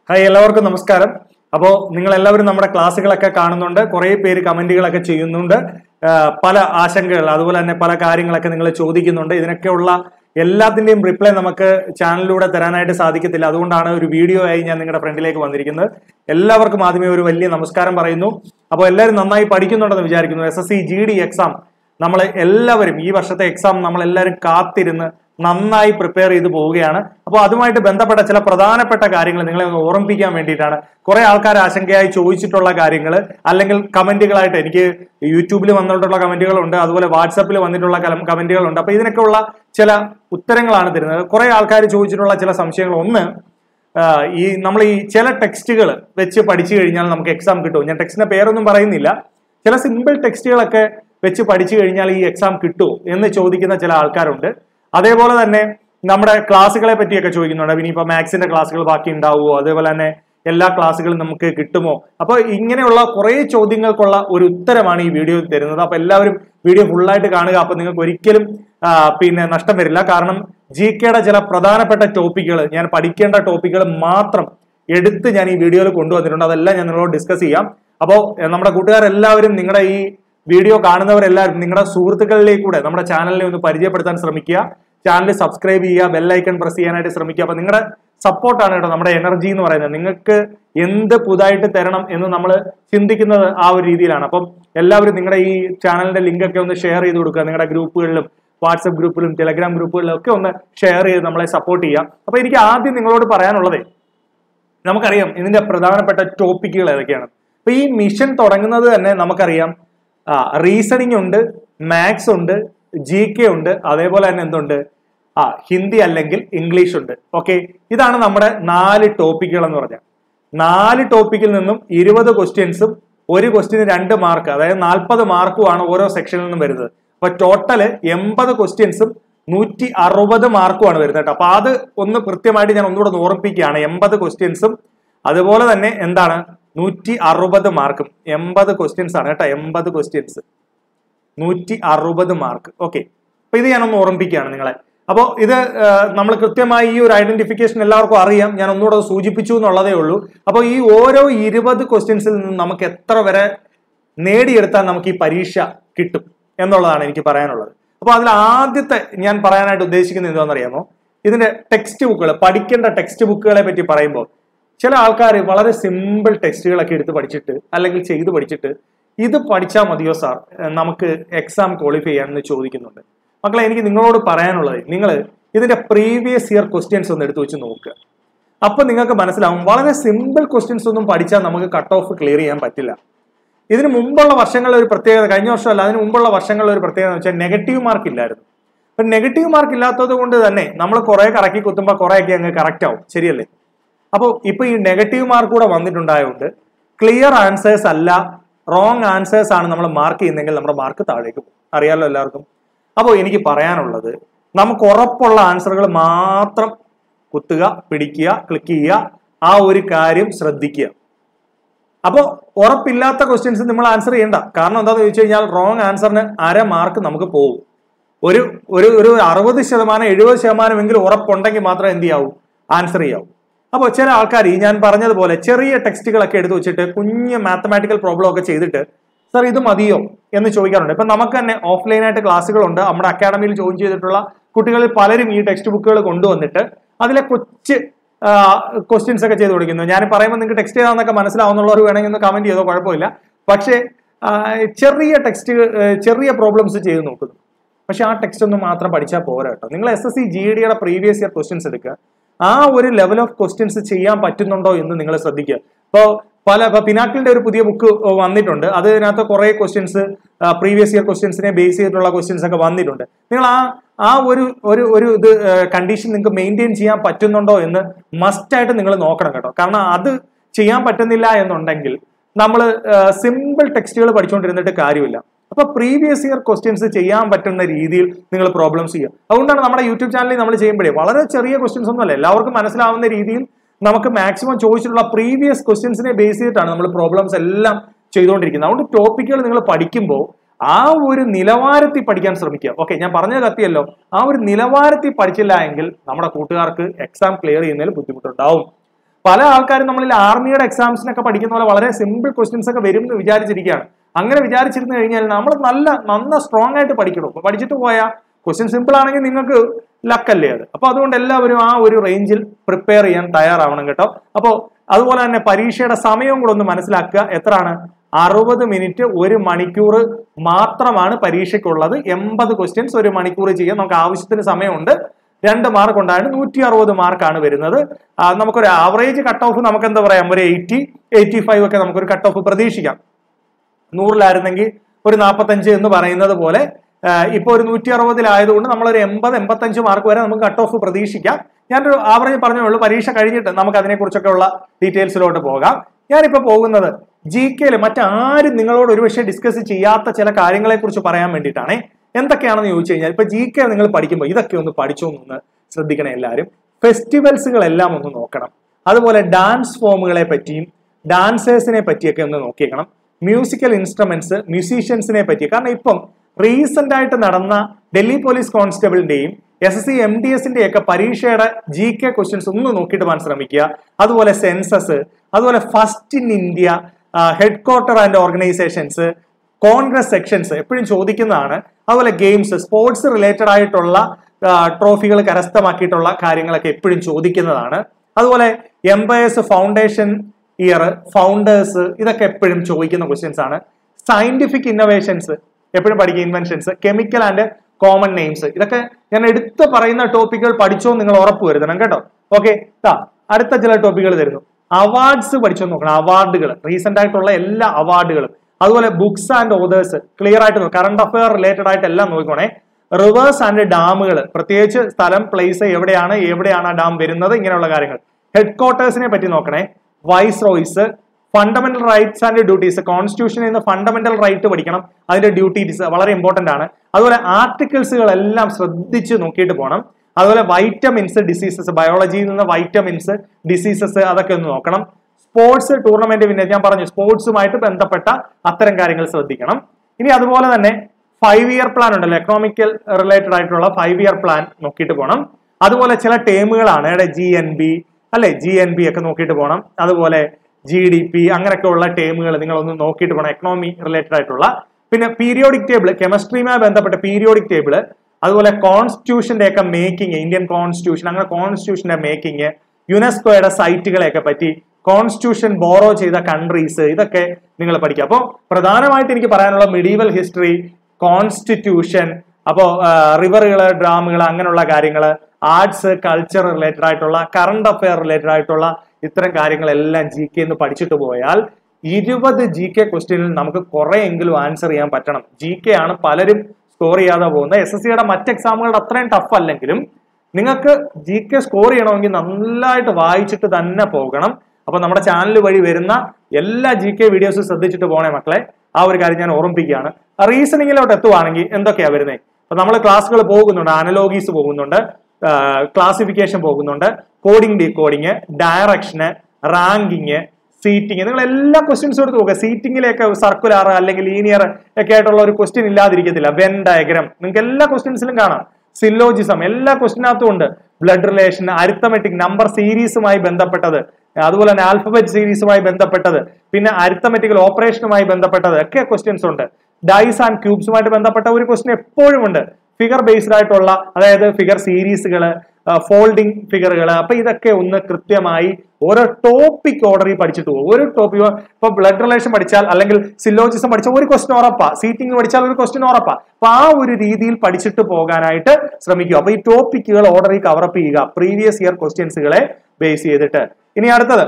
hi എല്ലാവർക്കും നമസ്കാരം അപ്പോൾ നിങ്ങൾ എല്ലാവരും നമ്മുടെ ക്ലാസ്സുകളൊക്കെ കാണുന്നുണ്ട് കുറേ പേര് കമന്റുകളൊക്കെ ചെയ്യുന്നുണ്ട് ആ, പല ആശങ്കകൾ അതുപോലെ തന്നെ പല കാര്യങ്ങളൊക്കെ നിങ്ങൾ ചോദിക്കുന്നുണ്ട് ഇതിനൊക്കെയുള്ള എല്ലാത്തിന്റെയും റിപ്ലൈ നമുക്ക് ചാനലിലൂടെ തരാനായിട്ട് സാധിക്കത്തില്ല അതുകൊണ്ടാണ് ഒരു വീഡിയോ ആയി ഞാൻ നിങ്ങളുടെ ഫ്രണ്ടിലേക്ക് വന്നിരിക്കുന്നത് എല്ലാവർക്കും ആദ്യമേ ഒരു വലിയ നമസ്കാരം പറയുന്നു അപ്പോൾ എല്ലാവരും നന്നായി പഠിക്കുന്നുണ്ടെന്ന് വിചാരിക്കുന്നു S S C G D exam നമ്മൾ എല്ലാവരും ഈ വർഷത്തെ എക്സാം നമ്മൾ എല്ലാവരും കാത്തിരുന്ന് നന്നായി പ്രിപ്പയർ ചെയ്ത് പോവുകയാണ് അപ്പോൾ അതുമായിട്ട് ബന്ധപ്പെട്ട ചില പ്രധാനപ്പെട്ട കാര്യങ്ങൾ നിങ്ങളെ ഒന്ന് ഓർമ്മിപ്പിക്കാൻ വേണ്ടിയിട്ടാണ് കുറെ ആൾക്കാർ ആശങ്കയായി ചോദിച്ചിട്ടുള്ള കാര്യങ്ങൾ അല്ലെങ്കിൽ കമന്റുകളായിട്ട് എനിക്ക് യൂട്യൂബിൽ വന്നിട്ടുള്ള കമന്റുകളുണ്ട് അതുപോലെ വാട്സാപ്പിൽ വന്നിട്ടുള്ള കമന്റുകളുണ്ട് അപ്പൊ ഇതിനൊക്കെയുള്ള ചില ഉത്തരങ്ങളാണ് തരുന്നത് കുറെ ആൾക്കാർ ചോദിച്ചിട്ടുള്ള ചില സംശയങ്ങൾ ഒന്ന് ആ, ഈ നമ്മൾ ഈ ചില ടെക്സ്റ്റുകൾ വെച്ച് പഠിച്ചു കഴിഞ്ഞാൽ നമുക്ക് എക്സാം കിട്ടും ഞാൻ ടെക്സ്റ്റിന്റെ പേരൊന്നും പറയുന്നില്ല ചില സിമ്പിൾ ടെക്സ്റ്റുകളൊക്കെ വെച്ച് പഠിച്ചു കഴിഞ്ഞാൽ ഈ എക്സാം കിട്ടുമോ എന്ന് ചോദിക്കുന്ന ചില ആൾക്കാരുണ്ട് അതേപോലെ തന്നെ നമ്മുടെ ക്ലാസ്സുകളെ പറ്റിയൊക്കെ ചോദിക്കുന്നുണ്ട് ഇനിയിപ്പോ മാത്സിന്റെ ക്ലാസ്സുകൾ ബാക്കി ഉണ്ടാവുമോ അതേപോലെ തന്നെ എല്ലാ ക്ലാസ്സുകളും നമുക്ക് കിട്ടുമോ അപ്പൊ ഇങ്ങനെയുള്ള കുറെ ചോദ്യങ്ങൾക്കുള്ള ഒരു ഉത്തരമാണ് ഈ വീഡിയോ തരുന്നത് അപ്പൊ എല്ലാവരും വീഡിയോ ഫുള്ളായിട്ട് കാണുക അപ്പൊ നിങ്ങൾക്ക് ഒരിക്കലും ആ, പിന്നെ നഷ്ടം വരില്ല കാരണം ജി കെയുടെ ചില പ്രധാനപ്പെട്ട ടോപ്പിക്കുകൾ ഞാൻ പഠിക്കേണ്ട ടോപ്പിക്കുകൾ മാത്രം എടുത്ത് ഞാൻ ഈ വീഡിയോയിൽ കൊണ്ടുവന്നിട്ടുണ്ട് അതെല്ലാം ഞാൻ നിങ്ങളോട് ഡിസ്കസ് ചെയ്യാം അപ്പോൾ നമ്മുടെ കൂട്ടുകാരെല്ലാവരും നിങ്ങളുടെ ഈ വീഡിയോ കാണുന്നവരെല്ലാവരും നിങ്ങളുടെ സുഹൃത്തുക്കളിലേക്ക് കൂടെ നമ്മുടെ ചാനലിനെ ഒന്ന് പരിചയപ്പെടുത്താൻ ശ്രമിക്കുക ചാനൽ സബ്സ്ക്രൈബ് ചെയ്യുക ബെല്ലൈക്കൺ പ്രസ് ചെയ്യാനായിട്ട് ശ്രമിക്കുക അപ്പൊ നിങ്ങളുടെ സപ്പോർട്ടാണ് കേട്ടോ നമ്മുടെ എനർജി എന്ന് പറയുന്നത് നിങ്ങൾക്ക് എന്ത് പുതുതായിട്ട് തരണം എന്ന് നമ്മൾ ചിന്തിക്കുന്നത് ആ ഒരു രീതിയിലാണ് അപ്പം എല്ലാവരും നിങ്ങളുടെ ഈ ചാനലിന്റെ ലിങ്ക് ഒക്കെ ഒന്ന് ഷെയർ ചെയ്ത് കൊടുക്കുക നിങ്ങളുടെ ഗ്രൂപ്പുകളിലും വാട്സപ്പ് ഗ്രൂപ്പിലും ടെലഗ്രാം ഗ്രൂപ്പുകളിലും ഒക്കെ ഒന്ന് ഷെയർ ചെയ്ത് നമ്മളെ സപ്പോർട്ട് ചെയ്യുക അപ്പൊ എനിക്ക് ആദ്യം നിങ്ങളോട് പറയാനുള്ളത് നമുക്കറിയാം ഇതിന്റെ പ്രധാനപ്പെട്ട ടോപ്പിക്കുകൾ ഏതൊക്കെയാണ് അപ്പൊ ഈ മിഷൻ തുടങ്ങുന്നത് തന്നെ നമുക്കറിയാം റീസണിങ് ഉണ്ട് മാത്സ് ഉണ്ട് ജി കെ ഉണ്ട് അതേപോലെ തന്നെ എന്തുണ്ട് ആ ഹിന്ദി അല്ലെങ്കിൽ ഇംഗ്ലീഷ് ഉണ്ട് ഓക്കെ ഇതാണ് നമ്മുടെ നാല് ടോപ്പിക്കുകൾ എന്ന് പറഞ്ഞാൽ നാല് ടോപ്പിക്കിൽ നിന്നും ഇരുപത് ക്വസ്റ്റ്യൻസും ഒരു ക്വസ്റ്റ്യന് രണ്ട് മാർക്ക് അതായത് നാൽപ്പത് മാർക്കുമാണ് ഓരോ സെക്ഷനിൽ നിന്നും വരുന്നത് അപ്പൊ ടോട്ടല് എൺപത് ക്വസ്റ്റ്യൻസും നൂറ്റി അറുപത് മാർക്കുമാണ് വരുന്നത് കേട്ടോ അപ്പൊ അത് ഒന്ന് കൃത്യമായിട്ട് ഞാൻ ഒന്നുകൂടെ ഒന്ന് ഓർമ്മിപ്പിക്കുകയാണ് എൺപത് ക്വസ്റ്റ്യൻസും അതുപോലെ തന്നെ എന്താണ് നൂറ്റി അറുപത് മാർക്കും എൺപത് ക്വസ്റ്റ്യൻസ് ആണ് കേട്ടോ എൺപത് ക്വസ്റ്റ്യൻസ് നൂറ്റി അറുപത് മാർക്ക് ഓക്കെ അപ്പൊ ഇത് ഞാനൊന്ന് ഓർമ്മിപ്പിക്കുകയാണ് നിങ്ങളെ അപ്പോൾ ഇത് നമ്മൾ കൃത്യമായി ഈ ഒരു ഐഡന്റിഫിക്കേഷൻ എല്ലാവർക്കും അറിയാം ഞാൻ ഒന്നുകൂടെ അത് സൂചിപ്പിച്ചു എന്നുള്ളതേ ഉള്ളൂ അപ്പോൾ ഈ ഓരോ ഇരുപത് ക്വസ്റ്റ്യൻസിൽ നിന്നും നമുക്ക് എത്ര വരെ നേടിയെടുത്താൽ നമുക്ക് ഈ പരീക്ഷ കിട്ടും എന്നുള്ളതാണ് എനിക്ക് പറയാനുള്ളത് അപ്പോൾ അതിൽ ആദ്യത്തെ ഞാൻ പറയാനായിട്ട് ഉദ്ദേശിക്കുന്നത് എന്താണെന്നറിയാമോ ഇതിന്റെ ടെക്സ്റ്റ് ബുക്കുകൾ പഠിക്കേണ്ട ടെക്സ്റ്റ് ബുക്കുകളെ പറ്റി പറയുമ്പോൾ ചില ആൾക്കാർ വളരെ സിമ്പിൾ ടെക്സ്റ്റുകളൊക്കെ എടുത്ത് പഠിച്ചിട്ട് അല്ലെങ്കിൽ ചെയ്ത് പഠിച്ചിട്ട് ഇത് പഠിച്ചാൽ മതിയോ സാർ നമുക്ക് എക്സാം ക്വാളിഫൈ ചെയ്യാമെന്ന് ചോദിക്കുന്നുണ്ട് മക്കളെ എനിക്ക് നിങ്ങളോട് പറയാനുള്ളത് നിങ്ങൾ ഇതിന്റെ പ്രീവിയസ് ഇയർ ക്വസ്റ്റ്യൻസ് ഒന്ന് എടുത്ത് വെച്ച് നോക്കുക അപ്പൊ നിങ്ങൾക്ക് മനസ്സിലാവും വളരെ സിമ്പിൾ ക്വസ്റ്റ്യൻസ് ഒന്നും പഠിച്ചാൽ നമുക്ക് കട്ട് ഓഫ് ക്ലിയർ ചെയ്യാൻ പറ്റില്ല ഇതിന് മുമ്പുള്ള വർഷങ്ങളിലെ ഒരു പ്രത്യേകത കഴിഞ്ഞ വർഷമല്ല അതിന് മുമ്പുള്ള വർഷങ്ങളിലെ ഒരു പ്രത്യേകത എന്ന് വെച്ചാൽ നെഗറ്റീവ് മാർക്ക് ഇല്ലായിരുന്നു അപ്പൊ നെഗറ്റീവ് മാർക്ക് ഇല്ലാത്തത് കൊണ്ട് തന്നെ നമ്മൾ കുറെ കറക്കി കുത്തുമ്പോൾ കുറെയൊക്കെ അങ്ങ് കറക്റ്റ് ആവും ശരിയല്ലേ അപ്പോൾ ഇപ്പൊ ഈ നെഗറ്റീവ് മാർക്ക് കൂടെ വന്നിട്ടുണ്ടായതുകൊണ്ട് ക്ലിയർ ആൻസേഴ്സ് അല്ല റോങ് ആൻസേഴ്സ് ആണ് നമ്മൾ മാർക്ക് ചെയ്യുന്നതെങ്കിൽ നമ്മുടെ മാർക്ക് താഴേക്ക് പോകും അറിയാലോ എല്ലാവർക്കും അപ്പോൾ എനിക്ക് പറയാനുള്ളത് നമുക്ക് ഉറപ്പുള്ള ആൻസറുകൾ മാത്രം കുത്തുക പിടിക്കുക ക്ലിക്ക് ചെയ്യുക ആ ഒരു കാര്യം ശ്രദ്ധിക്കുക അപ്പോൾ ഉറപ്പില്ലാത്ത ക്വസ്റ്റ്യൻസ് നമ്മൾ ആൻസർ ചെയ്യണ്ട കാരണം എന്താണെന്ന് ചോദിച്ചു കഴിഞ്ഞാൽ റോങ് ആൻസറിന് അര മാർക്ക് നമുക്ക് പോകും ഒരു ഒരു ഒരു അറുപത് ശതമാനം എഴുപത് ശതമാനം എങ്കിലും ഉറപ്പുണ്ടെങ്കിൽ മാത്രമേ എന്ത് ചെയ്യാവൂ ആൻസർ ചെയ്യാവൂ അപ്പോൾ ചില ആൾക്കാർ ഈ ഞാൻ പറഞ്ഞതുപോലെ ചെറിയ ടെക്സ്റ്റുകളൊക്കെ എടുത്തു വെച്ചിട്ട് കുഞ്ഞ് മാത്തമാറ്റിക്കൽ പ്രോബ്ലം ഒക്കെ ചെയ്തിട്ട് സർ ഇത് മതിയോ എന്ന് ചോദിക്കാറുണ്ട് ഇപ്പൊ നമുക്ക് തന്നെ ഓഫ്ലൈനായിട്ട് ക്ലാസ്സുകളുണ്ട് നമ്മുടെ അക്കാഡമിയിൽ ജോയിൻ ചെയ്തിട്ടുള്ള കുട്ടികളിൽ പലരും ഈ ടെക്സ്റ്റ് ബുക്കുകൾ കൊണ്ടുവന്നിട്ട് അതിലെ കൊച്ച് ക്വസ്റ്റ്യൻസ് ഒക്കെ ചെയ്ത് കൊടുക്കുന്നു ഞാൻ പറയുമ്പോൾ നിങ്ങൾക്ക് ടെക്സ്റ്റ് ചെയ്താന്നൊക്കെ മനസ്സിലാവുന്നുള്ളവർ വേണമെങ്കിൽ ഒന്ന് കമന്റ് ചെയ്തോ കുഴപ്പമില്ല പക്ഷേ ആ, ചെറിയ ടെക്സ്റ്റ് ചെറിയ പ്രോബ്ലംസ് ചെയ്ത് നോക്കുന്നു പക്ഷെ ആ ടെക്സ്റ്റ് ഒന്നും മാത്രം പഠിച്ചാൽ പോരാ കേട്ടോ നിങ്ങൾ എസ് എസ് സി ജി ഡിയുടെ പ്രീവിയസ് ഇയർ ക്വസ്റ്റ്യൻസ് എടുക്കുക ആ ഒരു ലെവൽ ഓഫ് ക്വസ്റ്റ്യൻസ് ചെയ്യാൻ പറ്റുന്നുണ്ടോ എന്ന് നിങ്ങൾ ശ്രദ്ധിക്കുക ഇപ്പോൾ പല ഇപ്പൊ പിനാക്കിളിന്റെ ഒരു പുതിയ ബുക്ക് വന്നിട്ടുണ്ട് അതിനകത്ത് കുറെ ക്വസ്റ്റ്യൻസ് പ്രീവിയസ് ഇയർ ക്വസ്റ്റ്യൻസിനെ ബേസ് ചെയ്തിട്ടുള്ള ക്വസ്റ്റ്യൻസ് ഒക്കെ വന്നിട്ടുണ്ട് നിങ്ങൾ ആ ആ ഒരു ഒരു ഒരു ഇത് കണ്ടീഷൻ നിങ്ങൾക്ക് മെയിൻറ്റെയിൻ ചെയ്യാൻ പറ്റുന്നുണ്ടോ എന്ന് മസ്റ്റ് ആയിട്ട് നിങ്ങൾ നോക്കണം കേട്ടോ കാരണം അത് ചെയ്യാൻ പറ്റുന്നില്ല എന്നുണ്ടെങ്കിൽ നമ്മൾ സിമ്പിൾ ടെക്സ്റ്റുകൾ പഠിച്ചുകൊണ്ടിരുന്നിട്ട് കാര്യമില്ല അപ്പൊ പ്രീവിയസ് ഇയർ ക്വസ്റ്റ്യൻസ് ചെയ്യാൻ പറ്റുന്ന രീതിയിൽ നിങ്ങൾ പ്രോബ്ലംസ് ചെയ്യുക അതുകൊണ്ടാണ് നമ്മുടെ യൂട്യൂബ് ചാനലിൽ നമ്മൾ ചെയ്യുമ്പോഴേ വളരെ ചെറിയ ക്വസ്റ്റ്യൻസ് ഒന്നുമല്ല എല്ലാവർക്കും മനസ്സിലാവുന്ന രീതിയിൽ നമുക്ക് മാക്സിമം ചോദിച്ചിട്ടുള്ള പ്രീവിയസ് ക്വസ്റ്റ്യൻസിനെ ബേസ് ചെയ്തിട്ടാണ് നമ്മൾ പ്രോബ്ലംസ് എല്ലാം ചെയ്തുകൊണ്ടിരിക്കുന്നത് അതുകൊണ്ട് ടോപ്പിക്കുകൾ നിങ്ങൾ പഠിക്കുമ്പോൾ ആ ഒരു നിലവാരത്തിൽ പഠിക്കാൻ ശ്രമിക്കുക ഓക്കെ ഞാൻ പറഞ്ഞത് കത്തിയല്ലോ ആ ഒരു നിലവാരത്തിൽ പഠിച്ചില്ല എങ്കിൽ നമ്മുടെ കൂട്ടുകാർക്ക് എക്സാം ക്ലിയർ ചെയ്യുന്നതിൽ ബുദ്ധിമുട്ടുണ്ടാവും പല ആൾക്കാരും നമ്മളിൽ ആർമിയുടെ എക്സാംസിനൊക്കെ പഠിക്കുന്ന പോലെ വളരെ സിമ്പിൾ ക്വസ്റ്റ്യൻസ് ഒക്കെ വരും എന്ന് വിചാരിച്ചിരിക്കുകയാണ് അങ്ങനെ വിചാരിച്ചിരുന്നു കഴിഞ്ഞാൽ നമ്മൾ നല്ല നന്ന സ്ട്രോങ് ആയിട്ട് പഠിക്കണം അപ്പൊ പഠിച്ചിട്ട് പോയാൽ ക്വസ്റ്റ്യൻ സിമ്പിൾ ആണെങ്കിൽ നിങ്ങൾക്ക് ലക്കല്ലേ അത് അപ്പൊ അതുകൊണ്ട് എല്ലാവരും ആ ഒരു റേഞ്ചിൽ പ്രിപ്പയർ ചെയ്യാൻ തയ്യാറാവണം കേട്ടോ അപ്പോൾ അതുപോലെ തന്നെ പരീക്ഷയുടെ സമയവും കൂടെ ഒന്ന് മനസ്സിലാക്കുക എത്രയാണ് അറുപത് മിനിറ്റ് ഒരു മണിക്കൂർ മാത്രമാണ് പരീക്ഷയ്ക്കുള്ളത് എൺപത് ക്വസ്റ്റ്യൻസ് ഒരു മണിക്കൂർ ചെയ്യാൻ നമുക്ക് ആവശ്യത്തിന് സമയമുണ്ട് രണ്ട് മാർക്ക് ഉണ്ടായിട്ട് നൂറ്റി അറുപത് മാർക്കാണ് വരുന്നത് ആ, നമുക്കൊരു ആവറേജ് കട്ട് ഓഫ് നമുക്ക് എന്താ പറയാം ഒരു എയ്റ്റി എയ്റ്റി ഫൈവ് ഒക്കെ നമുക്കൊരു കട്ട് ഓഫ് പ്രതീക്ഷിക്കാം നൂറിലായിരുന്നെങ്കിൽ ഒരു നാൽപ്പത്തഞ്ച് എന്ന് പറയുന്നത് പോലെ ഇപ്പോൾ ഒരു നൂറ്റി അറുപതിലായതുകൊണ്ട് നമ്മളൊരു എൺപത് എൺപത്തഞ്ച് മാർക്ക് വരെ നമുക്ക് കട്ട് ഓഫ് പ്രതീക്ഷിക്കാം ഞാനൊരു ആവറേജ് പറഞ്ഞേ ഉള്ളൂ പരീക്ഷ കഴിഞ്ഞിട്ട് നമുക്ക് അതിനെക്കുറിച്ചൊക്കെ ഉള്ള ഡീറ്റെയിൽസിലോട്ട് പോകാം ഞാനിപ്പോൾ പോകുന്നത് ജി കെയിൽ മറ്റാരും നിങ്ങളോട് ഒരുപക്ഷെ ഡിസ്കസ് ചെയ്യാത്ത ചില കാര്യങ്ങളെ കുറിച്ച് പറയാൻ വേണ്ടിയിട്ടാണ് എന്തൊക്കെയാണെന്ന് ചോദിച്ചു കഴിഞ്ഞാൽ ഇപ്പൊ ജി കെ നിങ്ങൾ പഠിക്കുമ്പോൾ ഇതൊക്കെ ഒന്ന് പഠിച്ചു ഒന്ന് ശ്രദ്ധിക്കണം എല്ലാവരും ഫെസ്റ്റിവൽസുകളെല്ലാം ഒന്ന് നോക്കണം അതുപോലെ ഡാൻസ് ഫോമുകളെ പറ്റിയും ഡാൻസേഴ്സിനെ പറ്റിയൊക്കെ ഒന്ന് നോക്കിയേക്കണം മ്യൂസിക്കൽ ഇൻസ്ട്രുമെന്റ്സ് മ്യൂസീഷ്യൻസിനെ പറ്റി കാരണം ഇപ്പം റീസെന്റ് ആയിട്ട് നടന്ന ഡൽഹി പോലീസ് കോൺസ്റ്റബിളിന്റെയും S S C M D എസിന്റെ ഒക്കെ പരീക്ഷയുടെ ജി കെ ക്വസ്റ്റ്യൻസ് ഒന്ന് നോക്കിയിട്ട് പോകാൻ ശ്രമിക്കുക അതുപോലെ സെൻസസ് അതുപോലെ first in India headquarter and organisations Congress sections എപ്പോഴും ചോദിക്കുന്നതാണ് അതുപോലെ ഗെയിംസ് സ്പോർട്സ് റിലേറ്റഡ് ആയിട്ടുള്ള ട്രോഫികൾ കരസ്ഥമാക്കിയിട്ടുള്ള കാര്യങ്ങളൊക്കെ എപ്പോഴും ചോദിക്കുന്നതാണ് അതുപോലെ എംപയേഴ്സ് ഫൗണ്ടേഷൻ ഇയർ ഫൗണ്ടേഴ്സ് ഇതൊക്കെ എപ്പോഴും ചോദിക്കുന്ന ക്വസ്റ്റ്യൻസ് ആണ് സയന്റിഫിക് ഇന്നോവേഷൻസ് എപ്പോഴും പഠിക്കുക inventions chemical and common names ഇതൊക്കെ ഞാൻ എടുത്ത് പറയുന്ന ടോപ്പിക്കുകൾ പഠിച്ചോ എന്ന് നിങ്ങൾ ഉറപ്പ് വരുത്തണം കേട്ടോ ഓക്കെ അടുത്ത ചില ടോപ്പിക്കുകൾ തരുന്നു അവാർഡ്സ് പഠിച്ചോ എന്ന് നോക്കണം അവാർഡുകൾ റീസെന്റ് ആയിട്ടുള്ള എല്ലാ അവാർഡുകളും അതുപോലെ ബുക്സ് ആൻഡ് ഓതേഴ്സ് ക്ലിയർ ആയിട്ട് കറണ്ട് അഫയർ റിലേറ്റഡ് ആയിട്ട് എല്ലാം നോക്കണേ റിവേഴ്സ് ആൻഡ് ഡാമുകൾ പ്രത്യേകിച്ച് സ്ഥലം പ്ലേസ് എവിടെയാണ് എവിടെയാണ് ആ ഡാം വരുന്നത് ഇങ്ങനെയുള്ള കാര്യങ്ങൾ ഹെഡ് ക്വാർട്ടേഴ്സിനെ പറ്റി നോക്കണേ viceroys fundamental rights and duties കോൺസ്റ്റിറ്റ്യൂഷനിൽ നിന്ന് ഫണ്ടമെന്റൽ റൈറ്റ് പഠിക്കണം അതിന്റെ ഡ്യൂട്ടീസ് വളരെ ഇമ്പോർട്ടന്റ് ആണ് അതുപോലെ ആർട്ടിക്കിൾസുകളെല്ലാം ശ്രദ്ധിച്ച് നോക്കിയിട്ട് പോകണം അതുപോലെ വൈറ്റമിൻസ് ഡിസീസസ് ബയോളജിയിൽ നിന്ന് വൈറ്റമിൻസ് ഡിസീസസ് അതൊക്കെ ഒന്ന് നോക്കണം സ്പോർട്സ് ടൂർണമെന്റ് പിന്നെ ഞാൻ പറഞ്ഞു സ്പോർട്സുമായിട്ട് ബന്ധപ്പെട്ട അത്തരം കാര്യങ്ങൾ ശ്രദ്ധിക്കണം ഇനി അതുപോലെ തന്നെ ഫൈവ് ഇയർ പ്ലാൻ ഉണ്ടല്ലോ എക്കണോമിക്കൽ റിലേറ്റഡ് ആയിട്ടുള്ള ഫൈവ് ഇയർ പ്ലാൻ നോക്കിയിട്ട് പോകണം അതുപോലെ ചില ടേമുകളാണ് ഇവിടെ ജി എൻ ബി അല്ലെ ജി എൻ ബി ഒക്കെ നോക്കിയിട്ട് പോകണം അതുപോലെ ജി ഡി പി അങ്ങനെയൊക്കെ ഉള്ള ടേമുകൾ നിങ്ങളൊന്ന് നോക്കിയിട്ട് പോകണം എക്കണോമി റിലേറ്റഡ് ആയിട്ടുള്ള പിന്നെ പീരിയോഡിക് ടേബിൾ കെമിസ്ട്രിയുമായി ബന്ധപ്പെട്ട പീരിയോഡിക് ടേബിൾ അതുപോലെ കോൺസ്റ്റിറ്റ്യൂഷന്റെ ഒക്കെ മേക്കിംഗ് ഇന്ത്യൻ കോൺസ്റ്റിറ്റ്യൂഷൻ അങ്ങനെ കോൺസ്റ്റിറ്റ്യൂഷന്റെ മേക്കിംഗ് യുനെസ്കോയുടെ സൈറ്റുകളെയൊക്കെ പറ്റി കോൺസ്റ്റിറ്റ്യൂഷൻ ബോറോ ചെയ്ത കൺട്രീസ് ഇതൊക്കെ നിങ്ങൾ പഠിക്കുക അപ്പോൾ പ്രധാനമായിട്ട് എനിക്ക് പറയാനുള്ള മിഡീവൽ ഹിസ്റ്ററി കോൺസ്റ്റിറ്റ്യൂഷൻ അപ്പോൾ റിവറുകൾ ഡാമുകൾ അങ്ങനെയുള്ള കാര്യങ്ങൾ ആർട്സ് കൾച്ചർ റിലേറ്റഡ് ആയിട്ടുള്ള കറണ്ട് അഫെയർ റിലേറ്റഡ് ആയിട്ടുള്ള ഇത്തരം കാര്യങ്ങളെല്ലാം ജി കെ എന്ന് പഠിച്ചിട്ട് പോയാൽ ഇരുപത് ജി കെ ക്വസ്റ്റ്യനിൽ നമുക്ക് കുറെ എങ്കിലും ആൻസർ ചെയ്യാൻ പറ്റണം ജി കെ ആണ് പലരും സ്കോർ ചെയ്യാതെ പോകുന്നത് എസ് എസ് സിയുടെ മറ്റ് എക്സാമുകളുടെ അത്രയും ടഫ് അല്ലെങ്കിലും നിങ്ങൾക്ക് ജി കെ സ്കോർ ചെയ്യണമെങ്കിൽ നന്നായിട്ട് വായിച്ചിട്ട് തന്നെ പോകണം അപ്പൊ നമ്മുടെ ചാനൽ വഴി വരുന്ന എല്ലാ ജി കെ വീഡിയോസും ശ്രദ്ധിച്ചിട്ട് പോകണേ മക്കളെ ആ ഒരു കാര്യം ഞാൻ ഓർമ്മിപ്പിക്കുകയാണ് റീസണിങ്ങിലോട്ട് എത്തുവാണെങ്കിൽ എന്തൊക്കെയാ വരുന്നത് അപ്പൊ നമ്മൾ ക്ലാസ്സുകൾ പോകുന്നുണ്ട് അനലോഗീസ് പോകുന്നുണ്ട് ക്ലാസിഫിക്കേഷൻ പോകുന്നുണ്ട് coding decoding direction ranking seating നിങ്ങൾ എല്ലാ ക്വസ്റ്റ്യൻസും എടുത്ത് നോക്കുക സീറ്റിംഗിലേക്ക് സർക്കുലർ അല്ലെങ്കിൽ ലീനിയർ ഒക്കെ ആയിട്ടുള്ള ഒരു ക്വസ്റ്റ്യൻ ഇല്ലാതിരിക്കത്തില്ല വെൻ ഡയഗ്രാം നിങ്ങൾക്ക് എല്ലാ ക്വസ്റ്റ്യൻസിലും കാണാം സില്ലോജിസം എല്ലാ ക്വസ്റ്റിനകത്തും ഉണ്ട് ബ്ലഡ് റിലേഷൻ അരിത്തമെറ്റിക് നമ്പർ സീരീസുമായി ബന്ധപ്പെട്ടത് അതുപോലെ തന്നെ ആൽഫബറ്റ് സീരീസുമായി ബന്ധപ്പെട്ടത് പിന്നെ അരിത്തമെറ്റിക്കൽ ഓപ്പറേഷനുമായി ബന്ധപ്പെട്ടത് ഒക്കെ ക്വസ്റ്റ്യൻസ് ഉണ്ട് ഡൈസ് ആൻഡ് ക്യൂബ്സുമായിട്ട് ബന്ധപ്പെട്ട ഒരു ക്വസ്റ്റ്യൻ എപ്പോഴും ഉണ്ട് ഫിഗർ ബേസ്ഡ് ആയിട്ടുള്ള അതായത് ഫിഗർ സീരീസുകൾ ഫോൾഡിംഗ് ഫിഗറുകൾ അപ്പൊ ഇതൊക്കെ ഒന്ന് കൃത്യമായി ഓരോ ടോപ്പിക് ഓർഡറിൽ പഠിച്ചിട്ട് പോകും ഒരു ടോപ്പിക് ഇപ്പൊ ബ്ലഡ് റിലേഷൻ പഠിച്ചാൽ അല്ലെങ്കിൽ സില്ലോജിസം പഠിച്ചാൽ ഒരു ക്വസ്റ്റ്യൻ ഉറപ്പാ സീറ്റിംഗ് പഠിച്ചാൽ ഒരു ക്വസ്റ്റ്യൻ ഉറപ്പാ അപ്പൊ ആ ഒരു രീതിയിൽ പഠിച്ചിട്ട് പോകാനായിട്ട് ശ്രമിക്കുക അപ്പൊ ഈ ടോപ്പിക്കുകൾ ഓർഡറിൽ കവറപ്പ് ചെയ്യുക പ്രീവിയസ് ഇയർ ക്വസ്റ്റ്യൻസുകളെ ബേസ് ചെയ്തിട്ട് ഇനി അടുത്തത്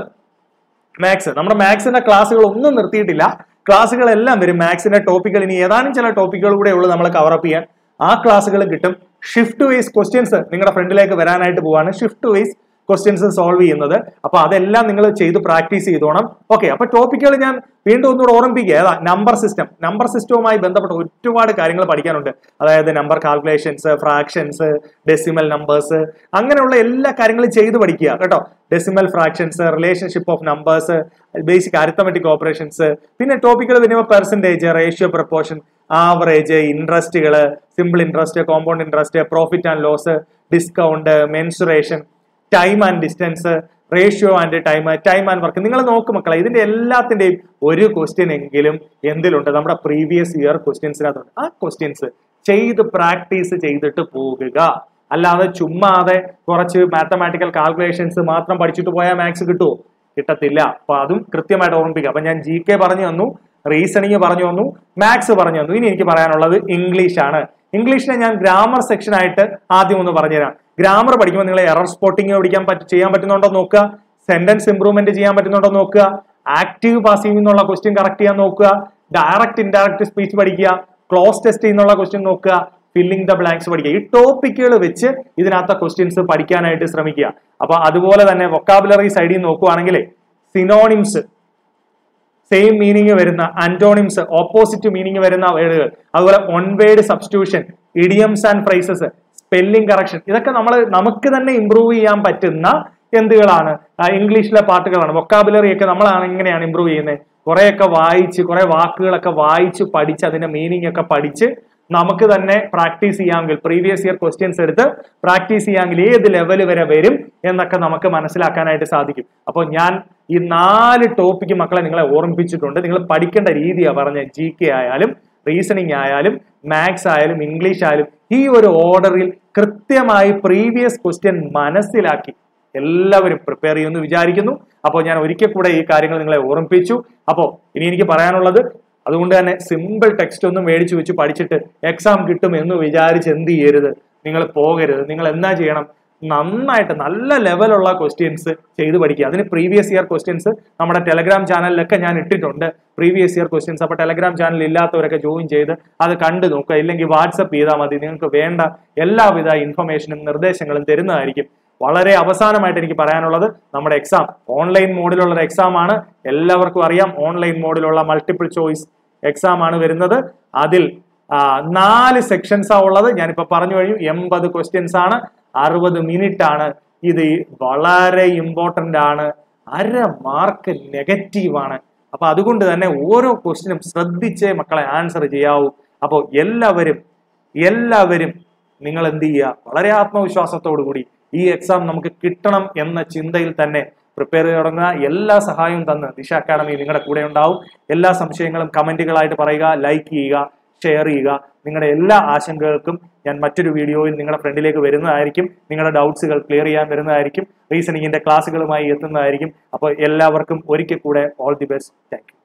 മാത്സ് നമ്മുടെ മാത്സിന്റെ ക്ലാസ്സുകൾ ഒന്നും നിർത്തിയിട്ടില്ല ക്ലാസ്സുകളെല്ലാം വരും മാത്സിന്റെ ടോപ്പിക്കുകൾ ഇനി ഏതാനും ചില ടോപ്പിക്കുകൾ കൂടെ ഉള്ളൂ നമ്മൾ കവറപ്പ് ചെയ്യാൻ ആ ക്ലാസ്സുകൾ കിട്ടും ഷിഫ്റ്റ് വൈസ് ക്വസ്റ്റ്യൻസ് നിങ്ങളുടെ ഫ്രണ്ടിലേക്ക് വരാനായിട്ട് പോവാണ് ഷിഫ്റ്റ് വൈസ് ക്വസ്റ്റ്യൻസ് സോൾവ് ചെയ്യുന്നത് അപ്പൊ അതെല്ലാം നിങ്ങൾ ചെയ്ത് പ്രാക്ടീസ് ചെയ്തോണം ഓക്കെ അപ്പൊ ടോപ്പിക്കുകൾ ഞാൻ വീണ്ടും ഒന്നുകൂടെ ഓർമ്മിപ്പിക്കുക ഏതാ നമ്പർ സിസ്റ്റം നമ്പർ സിസ്റ്റവുമായി ബന്ധപ്പെട്ട ഒരുപാട് കാര്യങ്ങൾ പഠിക്കാനുണ്ട് അതായത് number calculations fractions decimal numbers അങ്ങനെയുള്ള എല്ലാ കാര്യങ്ങളും ചെയ്ത് പഠിക്കുക കേട്ടോ decimal fractions relationship of numbers basic arithmetic operations പിന്നെ ടോപ്പിക്കുകൾ വരുമ്പോൾ പെർസെൻറ്റേജ് റേഷ്യോ പ്രപ്പോർഷൻ ആവറേജ് ഇൻട്രസ്റ്റുകൾ simple interest compound interest profit and loss discount mensuration time and distance ratio and time time and work നിങ്ങൾ നോക്ക് മക്കളെ ഇതിന്റെ എല്ലാത്തിന്റെയും ഒരു ക്വസ്റ്റ്യൻ എങ്കിലും എന്തിലുണ്ട് നമ്മുടെ പ്രീവിയസ് ഇയർ ക്വസ്റ്റ്യൻസിനകത്തുണ്ട് ആ ക്വസ്റ്റ്യൻസ് ചെയ്ത് പ്രാക്ടീസ് ചെയ്തിട്ട് പോകുക അല്ലാതെ ചുമ്മാതെ കുറച്ച് മാത്തമാറ്റിക്കൽ കാൽക്കുലേഷൻസ് മാത്രം പഠിച്ചിട്ട് പോയാൽ മാത്സ് കിട്ടുമോ കിട്ടത്തില്ല അപ്പൊ അതും കൃത്യമായിട്ട് ഓർമ്മിപ്പിക്കുക അപ്പൊ ഞാൻ ജി കെ പറഞ്ഞു തന്നു റീസണിങ് പറഞ്ഞു തന്നു മാത്സ് പറഞ്ഞു തന്നു ഇനി എനിക്ക് പറയാനുള്ളത് ഇംഗ്ലീഷ് ആണ് ഇംഗ്ലീഷിനെ ഞാൻ ഗ്രാമർ സെക്ഷൻ ആയിട്ട് ആദ്യം ഒന്ന് പറഞ്ഞുതരാം ഗ്രാമർ പഠിക്കുമ്പോൾ നിങ്ങൾ എറർ സ്പോട്ടിങ് പഠിക്കാൻ പറ്റ ചെയ്യാൻ പറ്റുന്നുണ്ടോ നോക്കുക സെന്റൻസ് ഇംപ്രൂവ്മെന്റ് ചെയ്യാൻ പറ്റുന്നുണ്ടോ നോക്കുക ആക്റ്റീവ് പാസീവ് എന്നുള്ള ക്വസ്റ്റ്യൻ കറക്റ്റ് ചെയ്യാൻ നോക്കുക ഡയറക്റ്റ് ഇൻഡയറക്റ്റ് സ്പീച്ച് പഠിക്കുക ക്ലോസ് ടെസ്റ്റ് എന്നുള്ള ക്വസ്റ്റ്യൻ നോക്കുക ഫില്ലിംഗ് ദ ബ്ലാങ്ക്സ് പഠിക്കുക ഈ ടോപ്പിക്കുകൾ വെച്ച് ഇതിനകത്ത ക്വസ്റ്റ്യൻസ് പഠിക്കാനായിട്ട് ശ്രമിക്കുക അപ്പൊ അതുപോലെ തന്നെ വൊക്കാബുലറി സൈഡിൽ നോക്കുവാണെങ്കിൽ സിനോണിംസ് സെയിം മീനിങ് വരുന്ന അന്റോണിംസ് ഓപ്പോസിറ്റ് മീനിങ് വരുന്ന വേർഡുകൾ അതുപോലെ one word substitution idioms and phrases spelling correction ഇതൊക്കെ നമ്മൾ നമുക്ക് തന്നെ ഇമ്പ്രൂവ് ചെയ്യാൻ പറ്റുന്ന എന്തുകളാണ് ആ, ഇംഗ്ലീഷിലെ പാട്ടുകളാണ് വൊക്കാബുലറി ഒക്കെ നമ്മളാണ് എങ്ങനെയാണ് ഇമ്പ്രൂവ് ചെയ്യുന്നത് കുറെയൊക്കെ വായിച്ച് കുറെ വാക്കുകളൊക്കെ വായിച്ച് പഠിച്ച് അതിന്റെ മീനിങ് ഒക്കെ പഠിച്ച് നമുക്ക് തന്നെ പ്രാക്ടീസ് ചെയ്യാമെങ്കിൽ പ്രീവിയസ് ഇയർ ക്വസ്റ്റ്യൻസ് എടുത്ത് പ്രാക്ടീസ് ചെയ്യാമെങ്കിൽ ഏത് ലെവൽ വരെ വരും എന്നൊക്കെ നമുക്ക് മനസ്സിലാക്കാനായിട്ട് സാധിക്കും അപ്പോൾ ഞാൻ ഈ നാല് ടോപ്പിക്ക് മക്കളെ നിങ്ങളെ ഓർമ്മിപ്പിച്ചിട്ടുണ്ട് നിങ്ങൾ പഠിക്കേണ്ട രീതിയാണ് പറഞ്ഞ ജി കെ ആയാലും റീസണിങ് ആയാലും മാത്സ് ആയാലും ഇംഗ്ലീഷ് ആയാലും ഈ ഒരു ഓർഡറിൽ കൃത്യമായി പ്രീവിയസ് ക്വസ്റ്റ്യൻ മനസ്സിലാക്കി എല്ലാവരും പ്രിപ്പയർ ചെയ്യുമെന്ന് വിചാരിക്കുന്നു അപ്പോൾ ഞാൻ ഒരിക്കൽ കൂടെ ഈ കാര്യങ്ങൾ നിങ്ങളെ ഓർമ്മിപ്പിച്ചു അപ്പോൾ ഇനി എനിക്ക് പറയാനുള്ളത് അതുകൊണ്ട് തന്നെ സിമ്പിൾ ടെക്സ്റ്റ് ഒന്നും മേടിച്ചു വെച്ച് പഠിച്ചിട്ട് എക്സാം കിട്ടും എന്ന് വിചാരിച്ച് എന്ത് ചെയ്യരുത് നിങ്ങൾ പോകരുത് നിങ്ങൾ എന്നാ ചെയ്യണം നന്നായിട്ട് നല്ല ലെവലുള്ള ക്വസ്റ്റ്യൻസ് ചെയ്ത് പഠിക്കുക അതിന് പ്രീവിയസ് ഇയർ ക്വസ്റ്റ്യൻസ് നമ്മുടെ ടെലഗ്രാം ചാനലിലൊക്കെ ഞാൻ ഇട്ടിട്ടുണ്ട് പ്രീവിയസ് ഇയർ ക്വസ്റ്റ്യൻസ് അപ്പോൾ ടെലഗ്രാം ചാനൽ ഇല്ലാത്തവരൊക്കെ ജോയിൻ ചെയ്ത് അത് കണ്ടു നോക്കുക ഇല്ലെങ്കിൽ വാട്സപ്പ് ചെയ്താൽ മതി നിങ്ങൾക്ക് വേണ്ട എല്ലാവിധ ഇൻഫർമേഷനും നിർദ്ദേശങ്ങളും തരുന്നതായിരിക്കും വളരെ അവസാനമായിട്ട് എനിക്ക് പറയാനുള്ളത് നമ്മുടെ എക്സാം ഓൺലൈൻ മോഡിലുള്ള ഒരു എക്സാം ആണ് എല്ലാവർക്കും അറിയാം ഓൺലൈൻ മോഡിലുള്ള മൾട്ടിപ്പിൾ ചോയ്സ് എക്സാം ആണ് വരുന്നത് അതിൽ ആ, നാല് സെക്ഷൻസ് ആ ഉള്ളത് ഞാനിപ്പോ പറഞ്ഞു കഴിഞ്ഞു എൺപത് ക്വസ്റ്റ്യൻസ് ആണ് അറുപത് മിനിറ്റ് ആണ് ഇത് വളരെ ഇമ്പോർട്ടന്റ് ആണ് അര മാർക്ക് നെഗറ്റീവ് ആണ് അപ്പൊ അതുകൊണ്ട് തന്നെ ഓരോ ക്വസ്റ്റിനും ശ്രദ്ധിച്ചേ മക്കളെ ആൻസർ ചെയ്യാവൂ അപ്പോൾ എല്ലാവരും എല്ലാവരും നിങ്ങൾ എന്ത് ചെയ്യുക വളരെ ആത്മവിശ്വാസത്തോടു കൂടി ഈ എക്സാം നമുക്ക് കിട്ടണം എന്ന ചിന്തയിൽ തന്നെ പ്രിപ്പയർ ചെയ്ത് തുടങ്ങുക എല്ലാ സഹായവും തന്ന് ദിശ അക്കാഡമി നിങ്ങളുടെ കൂടെ ഉണ്ടാവും എല്ലാ സംശയങ്ങളും കമന്റുകളായിട്ട് പറയുക ലൈക്ക് ചെയ്യുക ഷെയർ ചെയ്യുക നിങ്ങളുടെ എല്ലാ ആശങ്കകൾക്കും ഞാൻ മറ്റൊരു വീഡിയോയിൽ നിങ്ങളുടെ ഫ്രണ്ടിലേക്ക് വരുന്നതായിരിക്കും നിങ്ങളുടെ ഡൗട്ട്സുകൾ ക്ലിയർ ചെയ്യാൻ വരുന്നതായിരിക്കും റീസണിങ്ങിന്റെ ക്ലാസ്സുകളുമായി എത്തുന്നതായിരിക്കും അപ്പോൾ എല്ലാവർക്കും ഒരിക്കൽ കൂടെ ഓൾ ദി ബെസ്റ്റ് താങ്ക്